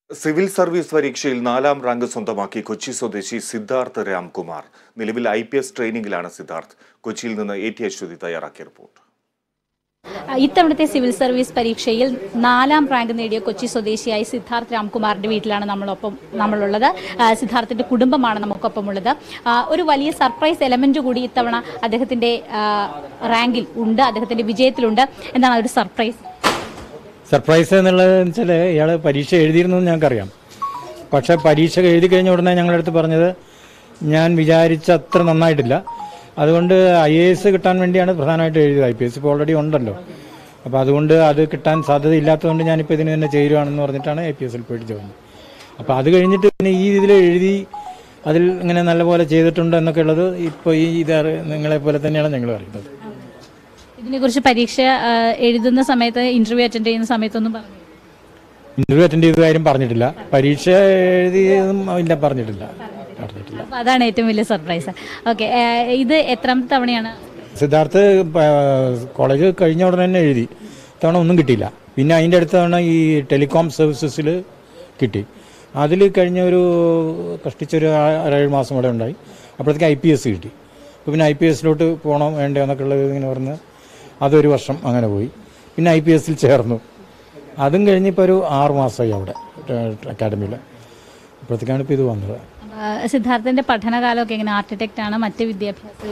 Civil service പരീക്ഷയിൽ നാലാം rank സ്വന്തമാക്കി കൊച്ചി സ്വദേശി സിദ്ധാർത്ഥ് രാംകുമാർ നിലവിൽ ഐ പി എസ് ട്രെയിനിങ്ങിലാണ് സിദ്ധാർത്ഥ് കൊച്ചിയിൽ നിന്ന് എ ടി അശ്വതി തയ്യാറാക്കിയ റിപ്പോർട്ട് ഇത്തവണത്തെ സിവിൽ സർവീസ് പരീക്ഷയിൽ നാലാം റാങ്ക് നേടിയ കൊച്ചി സ്വദേശിയായ സിദ്ധാർത്ഥ് രാംകുമാറിന്റെ വീട്ടിലാണ് നമ്മളൊപ്പം നമ്മളുള്ളത് ആ, സിദ്ധാർത്ഥിന്റെ കുടുംബമാണ് നമുക്കൊപ്പം ഉള്ളത് ആ, ഒരു വലിയ സർപ്രൈസ് എലമെന്റ് കൂടി ഇത്തവണ അദ്ദേഹത്തിന്റെ ആ, റാങ്കിൽ ഉണ്ട് അദ്ദേഹത്തിന്റെ വിജയത്തിലുണ്ട് എന്താണ് ആ ഒരു സർപ്രൈസ് സർപ്രൈസ് എന്നുള്ളത് വെച്ചാൽ ഇയാൾ പരീക്ഷ എഴുതിയിരുന്നു എന്ന് ഞങ്ങൾക്കറിയാം പക്ഷെ പരീക്ഷ എഴുതി കഴിഞ്ഞ ഉടനെ ഞങ്ങളുടെ അടുത്ത് പറഞ്ഞത് ഞാൻ വിചാരിച്ച അത്ര നന്നായിട്ടില്ല അതുകൊണ്ട് ഐ എ എസ് കിട്ടാൻ വേണ്ടിയാണ് പ്രധാനമായിട്ട് എഴുതിയത് ഐ പി എസ് ഇപ്പോൾ ഓൾറെഡി ഉണ്ടല്ലോ അപ്പോൾ അതുകൊണ്ട് അത് കിട്ടാൻ സാധ്യതയില്ലാത്തതുകൊണ്ട് ഞാനിപ്പോൾ ഇതിന് തന്നെ ചേരുവാണെന്ന് പറഞ്ഞിട്ടാണ് ഐ പി എസിൽ പോയിട്ട് ജോയിൻ അപ്പോൾ അത് കഴിഞ്ഞിട്ട് പിന്നെ ഈ ഇതിൽ എഴുതി അതിൽ ഇങ്ങനെ നല്ലപോലെ ചെയ്തിട്ടുണ്ട് എന്നൊക്കെ ഉള്ളത് ഇപ്പോൾ ഈ ഇത് അറി- നിങ്ങളെ പോലെ തന്നെയാണ് ഞങ്ങൾ അറിയുന്നത് ഇതിനെക്കുറിച്ച് പരീക്ഷ ആ, എഴുതുന്ന സമയത്ത് ഇന്റർവ്യൂ അറ്റൻഡ് ചെയ്യുന്ന സമയത്തൊന്നും പറഞ്ഞു ഇന്റർവ്യൂ അറ്റൻഡ് ചെയ്ത കാര്യം പറഞ്ഞിട്ടില്ല പരീക്ഷ എഴുതിയതും ഇല്ല പറഞ്ഞിട്ടില്ല പറഞ്ഞിട്ടില്ല അപ്പൊ അതാണ് ഏറ്റവും വലിയ സർപ്രൈസ് ഓക്കെ ഇത് എത്രാമത്തെ തവണയാണ് സിദ്ധാർത്ഥ് പ- കോളേജ് കഴിഞ്ഞ ഉടനെ തന്നെ എഴുതി തവണ ഒന്നും കിട്ടിയില്ല പിന്നെ അതിൻ്റെ അടുത്ത തവണ ഈ ടെലികോം സർവീസസിൽ കിട്ടി അതിൽ കഴിഞ്ഞ ഒരു കഷ്ടിച്ചൊരു ആ- ആറേഴ് മാസം കൂടെ ഉണ്ടായി അപ്പോഴത്തേക്ക് ഐ പി എസ് കിട്ടി അപ്പോൾ പിന്നെ ഐ പി എസിലോട്ട് പോകണം വേണ്ടോ എന്നൊക്കെ ഉള്ളത് ഇങ്ങനെ പറഞ്ഞ് അതൊരു വർഷം അങ്ങനെ പോയി പിന്നെ ഐ പി എസിൽ ചേർന്നു അതും കഴിഞ്ഞിപ്പോൾ ഒരു ആറ് മാസമായി അവിടെ അക്കാഡമിയിൽ അപ്പോഴത്തേക്കാണ് ഇപ്പോൾ ഇത് വന്നത് ആ, സിദ്ധാർത്ഥിന്റെ പഠനകാലമൊക്കെ എങ്ങനെ ആർക്കിടെക്റ്റ് ആണ് മറ്റ് വിദ്യാഭ്യാസ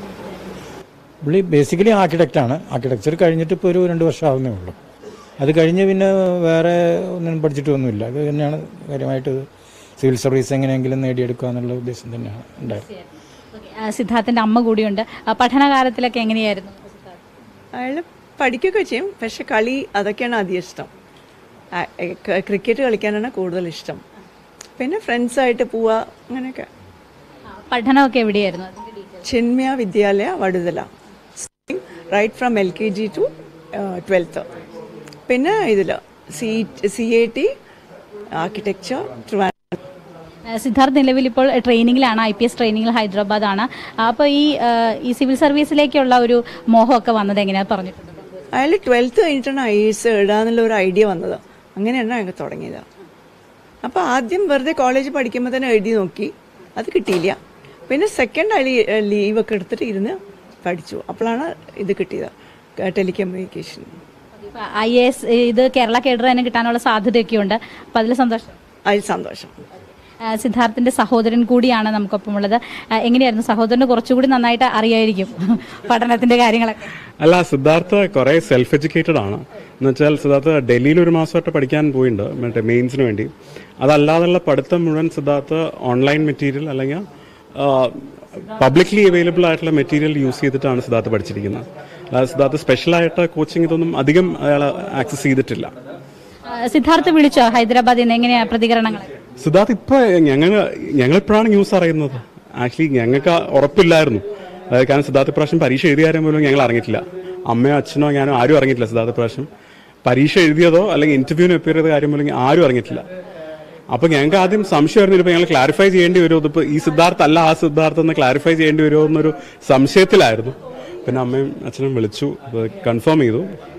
പുള്ളി ബേസിക്കലി ആർക്കിടെക്റ്റ് ആണ് ആർക്കിടെക്ചർ കഴിഞ്ഞിട്ട് ഇപ്പോൾ ഒരു രണ്ട് വർഷം ആവുന്നേ ഉള്ളൂ അത് കഴിഞ്ഞ് പിന്നെ വേറെ ഒന്നും പഠിച്ചിട്ടൊന്നുമില്ല അത് തന്നെയാണ് കാര്യമായിട്ട് സിവിൽ സർവീസ് എങ്ങനെയെങ്കിലും നേടിയെടുക്കുക എന്നുള്ള ഉദ്ദേശം തന്നെയാണ് ഉണ്ടായത് ഓക്കേ, ആ, സിദ്ധാർത്ഥിന്റെ അമ്മ കൂടിയുണ്ട് ആ, പഠനകാലത്തിലൊക്കെ എങ്ങനെയായിരുന്നു അയാൾ പഠിക്കുകയൊക്കെ ചെയ്യും പക്ഷെ കളി അതൊക്കെയാണ് ആദ്യം ഇഷ്ടം ആ, ഏ, ക- ക്രിക്കറ്റ് കളിക്കാനാണ് കൂടുതൽ ഇഷ്ടം പിന്നെ ഫ്രണ്ട്സായിട്ട് പോവുക അങ്ങനെയൊക്കെ ആ, പഠനമൊക്കെ എവിടെയായിരുന്നു അതിന്റെ details. Chinmaya Vidyalaya Vaduthala right from L K G to twelfth പിന്നെ ഇതിൽ C C A T architecture Trivandrum ആ, സിദ്ധാർത്ഥ് നിലവിൽ ഇപ്പോൾ ട്രെയിനിങ്ങിലാണ് ഐ പി എസ് ട്രെയിനിങ്ങിൽ ഹൈദരാബാദ് ആണ് അപ്പോൾ ഈ ആ, ഈ സിവിൽ സർവീസിലേക്കുള്ള ഒരു മോഹമൊക്കെ വന്നത് എങ്ങനെയാ പറഞ്ഞിട്ടുണ്ട് അയാൾ ട്വൽത്ത് കഴിഞ്ഞിട്ടാണ് ഐ എസ് എഴുതാന്നുള്ള ഒരു ഐഡിയ വന്നത് അങ്ങനെയാണ് അയാൾ തുടങ്ങിയത് അപ്പോൾ ആദ്യം വെറുതെ കോളേജ് പഠിക്കുമ്പോൾ തന്നെ എഴുതി നോക്കി അത് കിട്ടിയില്ല പിന്നെ സെക്കൻഡ് അയാൾ ലീവ് ഒക്കെ എടുത്തിട്ട് ഇരുന്ന് പഠിച്ചു അപ്പോഴാണ് ഇത് കിട്ടിയത് ടെലികമ്മ്യൂണിക്കേഷൻ ഐ എ എസ് ഇത് കേരള കേഡർ തന്നെ കിട്ടാനുള്ള സാധ്യതയൊക്കെ ഉണ്ട് അപ്പം അതിൽ സന്തോഷം അതിൽ സന്തോഷം ആ, സിദ്ധാർത്ഥിന്റെ സഹോദരൻ കൂടിയാണ് നമുക്കൊപ്പം ഉള്ളത് ആ, എങ്ങനെയായിരുന്നു സഹോദരന് കുറച്ചുകൂടി നന്നായിട്ട് അറിയായിരിക്കും പഠനത്തിന്റെ കാര്യങ്ങളൊക്കെ അല്ല സിദ്ധാർത്ഥ കുറെ സെൽഫ് എഡ്യൂക്കേറ്റഡ് ആണ് എന്ന് വെച്ചാൽ സിദ്ധാർത്ഥ ഡൽഹിയിൽ ഒരു മാസമായിട്ട് പഠിക്കാൻ പോയിട്ടുണ്ട് മറ്റേ മെയിൻസിന് വേണ്ടി അതല്ലാതെയുള്ള പഠിത്തം മുഴുവൻ സിദ്ധാർത്ഥ ഓൺലൈൻ മെറ്റീരിയൽ അല്ലെങ്കിൽ പബ്ലിക്ലി അവൈലബിൾ ആയിട്ടുള്ള മെറ്റീരിയൽ യൂസ് ചെയ്തിട്ടാണ് സിദ്ധാർത്ഥ പഠിച്ചിരിക്കുന്നത് അല്ലാതെ സിദ്ധാർത്ഥ സ്പെഷ്യലായിട്ട് കോച്ചിങ് ഇതൊന്നും അധികം അയാൾ ആക്സസ് ചെയ്തിട്ടില്ല ആ, സിദ്ധാർത്ഥ് വിളിച്ചോ ഹൈദരാബാദിൽ നിന്ന് എങ്ങനെയാ പ്രതികരണങ്ങൾ സിദ്ധാർത്ഥ് ഇപ്പൊ ഞങ്ങൾ ഞങ്ങളിപ്പോഴാണ് ന്യൂസ് അറിയുന്നത് ആക്ച്വലി ഞങ്ങൾക്ക് ഉറപ്പില്ലായിരുന്നു അതായത് കാരണം സിദ്ധാർത്ഥ പ്രാവശ്യം പരീക്ഷ എഴുതിയ കാര്യം പോലും ഞങ്ങൾ അറിഞ്ഞിട്ടില്ല അമ്മയോ അച്ഛനോ ഞാനോ ആരും അറിഞ്ഞിട്ടില്ല സിദ്ധാർത്ഥ പ്രാവശ്യം പരീക്ഷ എഴുതിയതോ അല്ലെങ്കിൽ ഇന്റർവ്യൂവിന് എപ്പിയർ ചെയ്ത കാര്യം പോലും ആരും അറിഞ്ഞിട്ടില്ല അപ്പൊ ഞങ്ങൾക്ക് ആദ്യം സംശയമായിരുന്നു ഇപ്പൊ ഞങ്ങൾ ക്ലാരിഫൈ ചെയ്യേണ്ടി വരുമോ ഇതിപ്പോ ഈ സിദ്ധാർത്ഥ അല്ല ആ സിദ്ധാർത്ഥ എന്ന് ക്ലാരിഫൈ ചെയ്യേണ്ടി വരുമോ എന്നൊരു സംശയത്തിലായിരുന്നു പിന്നെ അമ്മയും അച്ഛനും വിളിച്ചു കൺഫേം ചെയ്തു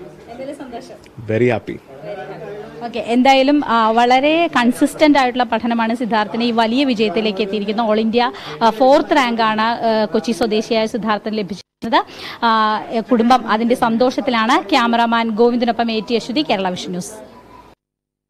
വെരി ഹാപ്പി ഓക്കെ എന്തായാലും ആ, വളരെ കൺസിസ്റ്റന്റ് ആയിട്ടുള്ള പഠനമാണ് സിദ്ധാർത്ഥിന് ഈ വലിയ വിജയത്തിലേക്ക് എത്തിയിരിക്കുന്നത് ഓൾ ഇന്ത്യ ഫോർത്ത് റാങ്കാണ് കൊച്ചി സ്വദേശിയായ സിദ്ധാർത്ഥിന് ലഭിച്ചത് ആ, കുടുംബം അതിന്റെ സന്തോഷത്തിലാണ് ക്യാമറാമാൻ ഗോവിന്ദനൊപ്പം A T Aswathy Kerala vision news